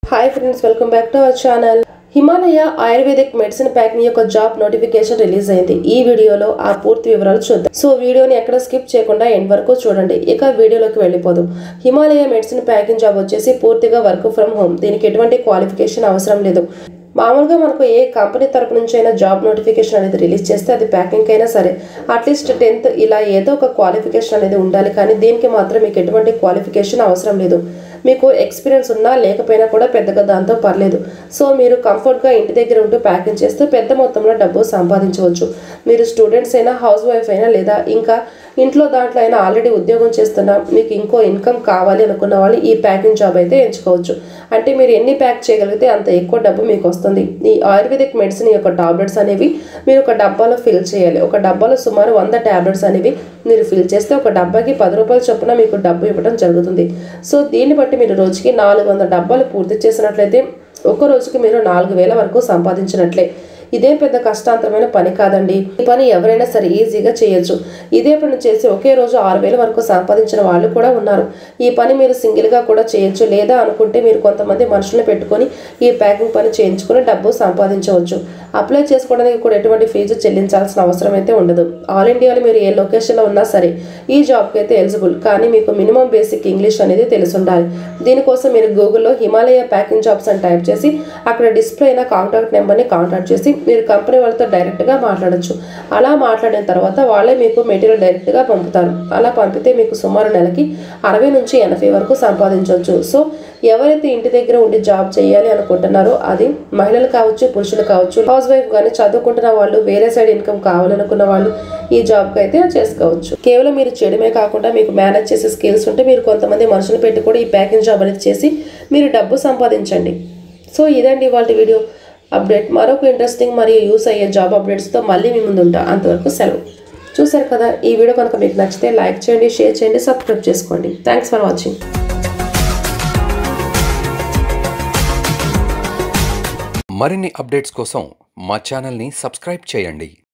hi friends welcome back to our channel Himalaya ayurvedic medicine packing యొక్క job notification release అయింది ఈ వీడియోలో ఆ పూర్తి వివరాలు చూద్దాం సో వీడియోని ఎక్కడ స్కిప్ చేయకుండా ఎండ్ వరకు చూడండి ఇక వీడియోలోకి వెళ్ళిపోదాం హిమాలయ మెడిసిన్ ప్యాకింగ్ జాబ్ వచ్చేసి పూర్తిగా వర్క్ ఫ్రమ్ హోమ్ దీనికి ఎటువంటి క్వాలిఫికేషన్ అవసరం లేదు మామూలుగా మనకు ఏ కంపెనీ తరపు నుంచి అయినా జాబ్ నోటిఫికేషన్ అనేది రిలీజ్ చేస్తే అది ప్యాకింగ్ అయినా సరే అట్లీస్ట్ టెన్త్ ఇలా ఏదో ఒక క్వాలిఫికేషన్ అనేది ఉండాలి కానీ దీనికి మాత్రం మీకు ఎటువంటి క్వాలిఫికేషన్ అవసరం లేదు మీకు ఎక్స్పీరియన్స్ ఉన్నా లేకపోయినా కూడా పెద్దగా దాంతో పర్లేదు సో మీరు కంఫర్ట్గా ఇంటి దగ్గర ఉంటూ ప్యాకింగ్ చేస్తూ పెద్ద మొత్తంలో డబ్బు సంపాదించవచ్చు మీరు స్టూడెంట్స్ అయినా హౌస్ వైఫ్ అయినా లేదా ఇంకా ఇంట్లో దాంట్లో అయినా ఆల్రెడీ ఉద్యోగం చేస్తున్నా మీకు ఇంకో ఇన్కమ్ కావాలి అనుకున్న వాళ్ళు ఈ ప్యాకింగ్ జాబ్ అయితే ఎంచుకోవచ్చు అంటే మీరు ఎన్ని ప్యాక్ చేయగలిగితే అంత ఎక్కువ డబ్బు మీకు వస్తుంది ఈ ఆయుర్వేదిక్ మెడిసిన్ యొక్క టాబ్లెట్స్ అనేవి మీరు ఒక డబ్బాలో ఫిల్ చేయాలి ఒక డబ్బాలో సుమారు వంద టాబ్లెట్స్ అనేవి మీరు ఫిల్ చేస్తే ఒక డబ్బాకి పది రూపాయల చొప్పున మీకు డబ్బు ఇవ్వడం జరుగుతుంది సో దీన్ని బట్టి మీరు రోజుకి నాలుగు వందల డబ్బాలు పూర్తి చేసినట్లయితే ఒక రోజుకి మీరు నాలుగు వేల వరకు సంపాదించినట్లే ఇదేం పెద్ద కష్టాంతరమైన పని కాదండి ఈ పని ఎవరైనా సరే ఈజీగా చేయొచ్చు ఇదే పని చేసి ఒకే రోజు ఆరు వేల వరకు సంపాదించిన వాళ్ళు కూడా ఉన్నారు ఈ పని మీరు సింగిల్గా కూడా చేయొచ్చు లేదా అనుకుంటే మీరు కొంతమంది మనుషులను పెట్టుకొని ఈ ప్యాకింగ్ పని చేయించుకొని డబ్బు సంపాదించవచ్చు అప్లై చేసుకోవడానికి కూడా ఎటువంటి ఫీజు చెల్లించాల్సిన అవసరం అయితే ఉండదు ఆల్ ఇండియాలో మీరు ఏ లొకేషన్లో ఉన్నా సరే ఈ జాబ్కి అయితే ఎలిజిబుల్ కానీ మీకు మినిమం బేసిక్ ఇంగ్లీష్ అనేది తెలిసి ఉండాలి దీనికోసం మీరు గూగుల్లో హిమాలయ ప్యాకింగ్ జాబ్స్ అని టైప్ చేసి అక్కడ డిస్ప్లే అయిన కాంటాక్ట్ నెంబర్ని కాంటాక్ట్ చేసి మీరు కంపెనీ వాళ్ళతో డైరెక్ట్గా మాట్లాడొచ్చు అలా మాట్లాడిన తర్వాత వాళ్ళే మీకు మెటీరియల్ డైరెక్ట్గా పంపుతారు అలా పంపితే మీకు సుమారు నెలకి అరవై నుంచి ఎనభై వరకు సంపాదించవచ్చు సో ఎవరైతే ఇంటి దగ్గర ఉండి జాబ్ చేయాలి అనుకుంటున్నారో అది మహిళలు కావచ్చు పురుషులు కావచ్చు హౌస్ వైఫ్ కానీ చదువుకుంటున్న వాళ్ళు వేరే సైడ్ ఇన్కమ్ కావాలనుకున్న వాళ్ళు ఈ జాబ్కి అయితే చేసుకోవచ్చు కేవలం మీరు చేయడమే కాకుండా మీకు మేనేజ్ చేసే స్కిల్స్ ఉంటే మీరు కొంతమంది మనుషులు పెట్టి కూడా ఈ ప్యాకింగ్ జాబ్ అనేది చేసి మీరు డబ్బు సంపాదించండి సో ఇదండి ఇవాళ వీడియో అప్డేట్ మరొక ఇంట్రెస్టింగ్ మరియు యూస్ అయ్యే జాబ్ అప్డేట్స్తో మళ్ళీ మీ ముందు ఉంటా అంతవరకు సెలవు చూసారు కదా ఈ వీడియో కనుక మీకు నచ్చితే లైక్ చేయండి షేర్ చేయండి సబ్స్క్రైబ్ చేసుకోండి థ్యాంక్స్ ఫర్ వాచింగ్ మరిన్ని అప్డేట్స్ కోసం మా ఛానల్ని సబ్స్క్రైబ్ చేయండి